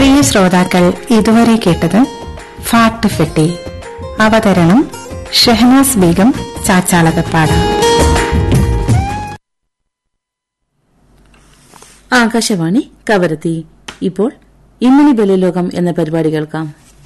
പ്രിയ ശ്രോതാക്കൾ ഇതുവരെ കേട്ടത് ഫാട്ട് ഫെട്ടി അവതരണം ഷെഹനാസ് ബീഗം ചാച്ചാളകപ്പാട് ആകാശവാണി കവരത്തി ഇപ്പോൾ ഇമ്മിണി ബലിലോകം എന്ന പരിപാടി കേൾക്കാം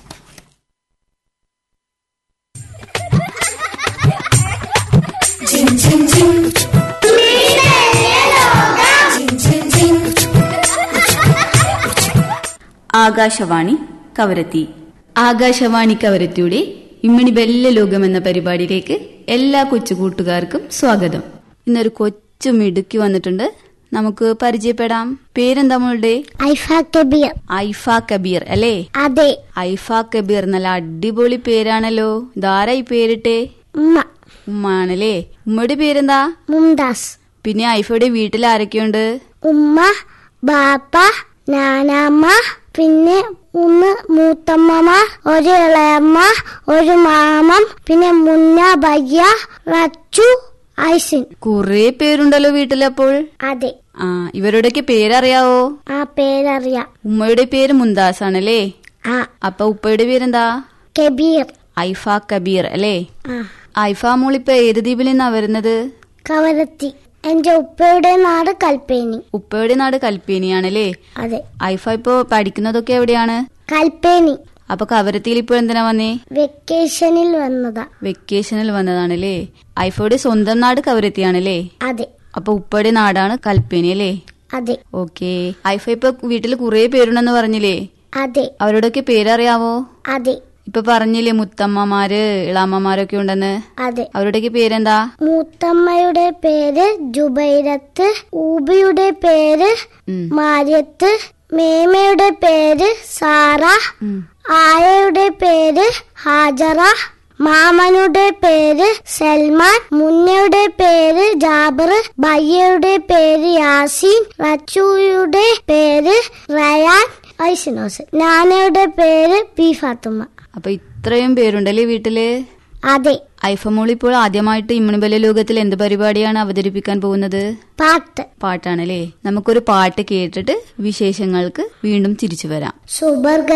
ആകാശവാണി കവരത്തി ആകാശവാണി കവരത്തിയുടെ ഇമ്മണി ബെല്ല ലോകം എന്ന പരിപാടിയിലേക്ക് എല്ലാ കൊച്ചുകൂട്ടുകാർക്കും സ്വാഗതം ഇന്നൊരു കൊച്ചു മിടുക്കി വന്നിട്ടുണ്ട് നമുക്ക് പരിചയപ്പെടാം പേരെന്താ മോളുടെ ഐഫ കബീർ ഐഫ കബീർ അല്ലേ അതെ ഐഫ കബീർ നല്ല അടിപൊളി പേരാണല്ലോ ഇതാരാ ഈ പേരിട്ടെ ഉമ്മ ഉമ്മ ആണല്ലേ ഉമ്മയുടെ പേരെന്താ മുംതാസ് പിന്നെ ഐഫയുടെ വീട്ടിൽ ആരൊക്കെയുണ്ട് ഉമ്മ ബാപ്പ നാനാമ്മ പിന്നെ മൂന്ന് മൂത്തമ്മ ഒരു ഇളയമ്മ ഒരു മാമം പിന്നെ മുന്ന ബയ്യ റച്ചു ഐസിൻ കുറെ പേരുണ്ടല്ലോ വീട്ടിലപ്പോൾ അതെ ആ ഇവരുടെയൊക്കെ പേരറിയാവോ ആ പേരറിയാം ഉമ്മയുടെ പേര് മുന്താസ് ആണല്ലേ ആ അപ്പൊ ഉപ്പയുടെ പേരെന്താ കബീർ ഐഫ കബീർ അല്ലേ ആ ഐഫ മോളിപ്പോ ഏത് ദ്വീപിൽ നിന്നാ വരുന്നത് കവരത്തി എന്റെ ഉപ്പയുടെ നാട് കൽപ്പേനി ഉപ്പയുടെ നാട് കൽപ്പേനിയാണല്ലേ അതെ ഐഫ ഇപ്പോ പഠിക്കുന്നതൊക്കെ എവിടെയാണ് കൽപ്പേനി അപ്പൊ കവരത്തിയിൽ ഇപ്പോൾ എന്തിനാ വന്നേ വെക്കേഷനിൽ വന്നതാ വെക്കേഷനിൽ വന്നതാണല്ലേ ഐഫയുടെ സ്വന്തം നാട് കവരത്തിയാണല്ലേ അതെ അപ്പൊ ഉപ്പയുടെ നാടാണ് കൽപ്പേനി അല്ലേ അതെ ഓക്കെ ഐഫ ഇപ്പൊ വീട്ടിൽ കുറെ പേരുണ്ടെന്ന് പറഞ്ഞില്ലേ അതെ അവരോടൊക്കെ പേരറിയാവോ അതെ ഇപ്പൊ പറഞ്ഞില്ലേ മുത്തമ്മമാര് ഇളാമ്മമാരൊക്കെ ഉണ്ടെന്ന് അതെ അവരുടെയൊക്കെ പേരെന്താ മൂത്തമ്മയുടെ പേര് ജുബൈരത്ത് ഊബിയുടെ പേര് ഉം. മാര്യത്ത് മേമയുടെ പേര് സാറ ഉം. ആയയുടെ പേര് ഹാജറ മാമനുടെ പേര് സൽമാൻ മുന്നയുടെ പേര് ജാബർ ബയ്യയുടെ പേര് യാസീൻ റച്ചുയുടെ പേര് റയാൻ ഐസിനോസ് നാനയുടെ പേര് പി ഫാത്തുമ്മ അപ്പൊ ഇത്രയും പേരുണ്ടല്ലേ വീട്ടില് അതെ ഐഫമോൾ ഇപ്പോൾ ആദ്യമായിട്ട് ഇമ്മിണിബല ലോകത്തിൽ എന്ത് പരിപാടിയാണ് അവതരിപ്പിക്കാൻ പോകുന്നത് പാട്ട് പാട്ടാണല്ലേ നമുക്കൊരു പാട്ട് കേട്ടിട്ട് വിശേഷങ്ങൾക്ക് വീണ്ടും തിരിച്ചു വരാം സുബർഗ